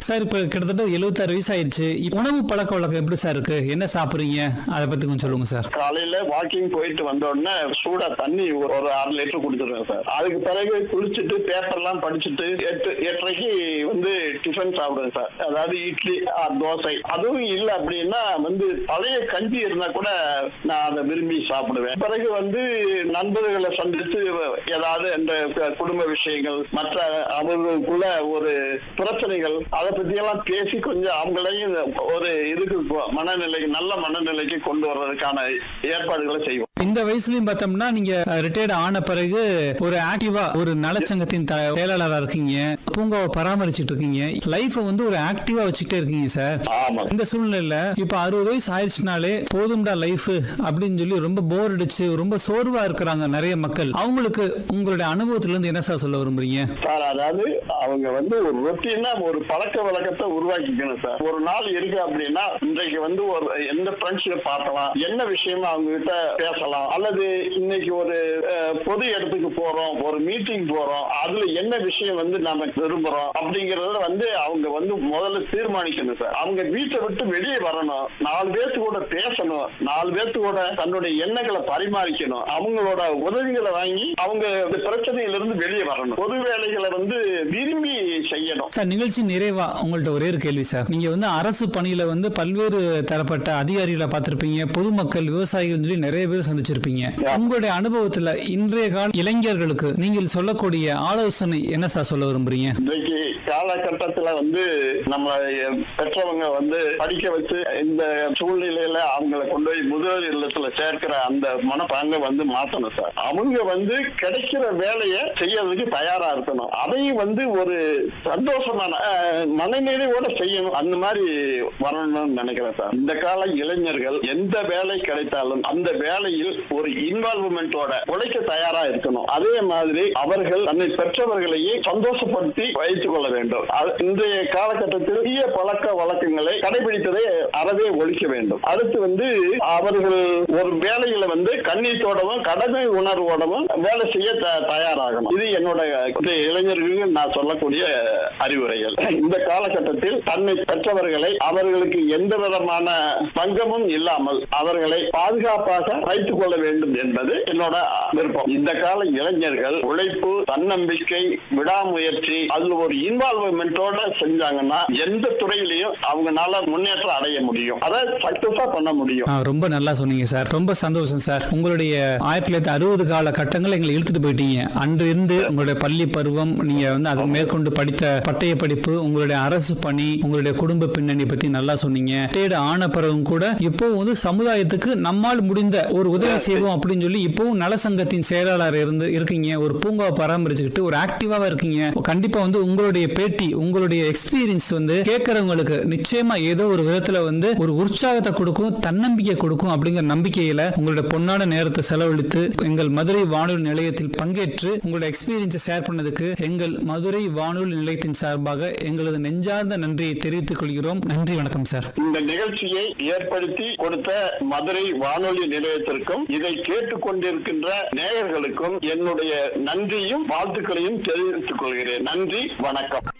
sir இப்ப கிட்டத்தட்ட எழுபத்தாறு வயசு ஆயிடுச்சு இப்ப உணவு பழக்க வழக்கம் எப்படி சார் இருக்கு என்ன சாப்பிடுறீங்க அதை பத்தி கொஞ்சம் சொல்லுங்க சார் காலையில வாக்கிங் போயிட்டு வந்த உடனே சூடா தண்ணி ஒரு ஒரு அரை லிட்டர் குடிச்சிருவேன் சார் அதுக்கு பிறகு குளிச்சுட்டு பேப்பர் எல்லாம் படிச்சுட்டு எட்டு எட்டரைக்கு வந்து டிஃபன் சாப்பிடுவேன் சார் அதாவது இட்லி ஆர் தோசை அதுவும் இல்லை அப்படின்னா வந்து பழைய கஞ்சி இருந்தா கூட நான் அதை விரும்பி சாப்பிடுவேன் பிறகு வந்து நண்பர்களை சந்தித்து ஏதாவது இந்த குடும்ப விஷயங்கள் மற்ற அவர்களுக்குள்ள ஒரு பிரச்சனைகள் அதை பத்தி எல்லாம் பேசி கொஞ்சம் அவங்களையும் ஒரு இதுக்கு மனநிலைக்கு நல்ல மனநிலைக்கு கொண்டு வர்றதுக்கான ஏற்பாடுகளை செய்வோம் இந்த வயசுலயும் பார்த்தோம்னா நீங்க ரிட்டையர்ட் ஆன பிறகு ஒரு ஆக்டிவா ஒரு நலச்சங்கத்தின் த- செயலாளரா இருக்கீங்க பூங்காவை பராமரிச்சிட்டு இருக்கீங்க லைஃப வந்து ஒரு ஆக்டிவா வச்சுட்டே இருக்கீங்க சார் ஆமா இந்த சூழ்நிலையில இப்ப அறுபது வயசு ஆயிடுச்சுனாலே போதும்டா லைஃப் அப்படின்னு சொல்லி ரொம்ப போர் அடிச்சு ரொம்ப சோர்வா இருக்கிறாங்க நிறைய மக்கள் அவங்களுக்கு உங்களுடைய அனுபவத்துல இருந்து என்ன சார் சொல்ல விரும்புறீங்க சார் அதாவது அவங்க வந்து ஒரு ரொட்டீனா ஒரு பழக்க வழக்கத்தை உருவாக்கிக்கணும் சார் ஒரு நாள் இருக்கு அப்படின்னா இன்றைக்கு வந்து ஒரு எந்த ஃப்ரெண்ட்ஷிப் பார்க்கலாம் என்ன விஷயமா அவங்க கிட்ட பேசலாம் அல்லது இன்னைக்கு ஒரு அஹ், பொது இடத்துக்கு போறோம் ஒரு மீட்டிங் போறோம் அதுல என்ன விஷயம் வந்து நாம விரும்புறோம் அப்படிங்கறத வந்து அவங்க வந்து முதல்ல தீர்மானிக்கணும் சார் அவங்க வீட்டை விட்டு வெளியே வரணும் நாலு பேர்த்து கூட பேசணும் நாலு பேர்த்து கூட தன்னுடைய எண்ணங்களை பரிமாறிக்கணும் அவங்களோட உதவிகளை வாங்கி அவங்க இந்த பிரச்சனையிலிருந்து வெளியே வரணும் பொது வேலைகளை வந்து விரும்பி செய்யணும் சார் நிகழ்ச்சி நிறைவா உங்கள்ட்ட ஒரே ஒரு கேள்வி சார் நீங்க வந்து அரசு பணியில வந்து பல்வேறு தரப்பட்ட அதிகாரிகளை பார்த்திருப்பீங்க பொதுமக்கள் விவசாயிகள் சொல்லி நிறைய பேர் சந்திச்சிருப்பீங்க உங்களுடைய அனுபவத்துல இன்றைய கால இளைஞர்களுக்கு நீங்கள் சொல்லக்கூடிய ஆலோசனை என்ன சார் சொல்ல விரும்புறீங்க இன்றைக்கு காலகட்டத்துல வந்து நம்ம பெற்றவங்க வந்து படிக்க வச்சு இந்த சூழ்நிலையில அவங்கள கொண்டு போய் முதியோர் இல்லத்துல சேர்க்கிற அந்த மனப்பாங்க வந்து மாத்தணும் சார் அவங்க வந்து கிடைக்கிற வேலையை செய்யறதுக்கு தயாரா இருக்கணும் அதையும் வந்து ஒரு சந்தோஷமான அஹ், மனநிறைவோட செய்யணும் அந்த மாதிரி வரணும்னு நினைக்கிறேன் சார் இந்த கால இளைஞர்கள் எந்த வேலை கிடைத்தாலும் அந்த வேலையில் ஒரு இன்வால்வ்மெண்டோட உழைக்க தயாரா இருக்கணும் அதே மாதிரி அவர்கள் தன்னை பெற்றவர்களையே சந்தோஷப்படுத்தி வைத்துக் கொள்ள வேண்டும் அது இன்றைய காலகட்டத்தில் தீய பழக்க வழக்கங்களை கடைபிடித்ததை அறவே ஒழிக்க வேண்டும் அடுத்து வந்து அவர்கள் ஒரு வேலையில வந்து கண்ணீட்டோடவும் கடமை உணர்வோடவும் வேலை செய்ய த- தயாராகணும் இது என்னோட இந்த இளைஞர்களுக்கு நான் சொல்லக்கூடிய அறிவுரைகள் இந்த காலகட்டத்தில் தன்னை பெற்றவர்களை அவர்களுக்கு எந்த விதமான பங்கமும் இல்லாமல் அவர்களை பாதுகாப்பாக வைத்துக் கொள்ள வேண்டும் என்பது என்னோட விருப்பம் இந்த கால இளைஞர்கள் உழைப்பு தன்னம்பிக்கை விடாமுயற்சி அதுல ஒரு இன்வால்வ்மெண்டோட செஞ்சாங்கன்னா எந்த துறையிலையும் அவங்கனால முன்னேற்றம் அடைய முடியும் அதை சக்சஸா பண்ண முடியும் ஆ, ரொம்ப நல்லா சொன்னீங்க சார் ரொம்ப சந்தோஷம் சார் உங்களுடைய ஆயிரத்தி தொள்ளாயிரத்தி அறுபது கால கட்டங்களை எங்களை இழுத்துட்டு போயிட்டீங்க அன்று இருந்து உங்களுடைய பள்ளி பருவம் நீங்க வந்து அதை மேற்கொண்டு படித்த பட்டய படிப்பு உங்களுடைய அரசு பணி உங்களுடைய குடும்ப பின்னணி பத்தி நல்லா சொன்னீங்க தேடு ஆன பிறகும் கூட இப்போ வந்து சமுதாயத்துக்கு நம்மால் முடிந்த ஒரு உதவி செய்வோம் அப்படின்னு சொல்லி இப்பவும் நலசங்கத்தின் செயலாளர் இருந்து இருக்கீங்க ஒரு பூங்காவை பராமரிச்சுக்கிட்டு ஒரு ஆக்டிவாவா இருக்கீங்க கண்டிப்பா வந்து உங்களுடைய பேட்டி உங்களுடைய எக்ஸ்பீரியன்ஸ் வந்து கேட்கறவங்களுக்கு நிச்சயமா ஏதோ ஒரு விதத்துல வந்து ஒரு உற்சாகத்தை கொடுக்கும் தன்னம்பிக்கை கொடுக்கும் அப்படிங்கிற நம்பிக்கையில உங்களுடைய பொன்னான நேரத்தை செலவழித்து எங்கள் மதுரை வானொலி நிலையத்தில் பங்கேற்று உங்களுடைய எக்ஸ்பீரியன்ஸை ஷேர் பண்ணதுக்கு எங்கள் மதுரை வானொலி நிலையத்தின் சார்பாக எங்களது நெஞ்சார்ந்த நன்றியை தெரிவித்துக் கொள்கிறோம் நன்றி வணக்கம் சார் இந்த நிகழ்ச்சியை ஏற்படுத்தி கொடுத்த மதுரை வானொலி நிலையத்திற்கும் இதை கேட்டுக்கொண்டிருக்கின்ற நேயர்களுக்கும் என்னுடைய நன்றியும் வாழ்த்துக்களையும் தெரிவித்துக் கொள்கிறேன் நன்றி வணக்கம்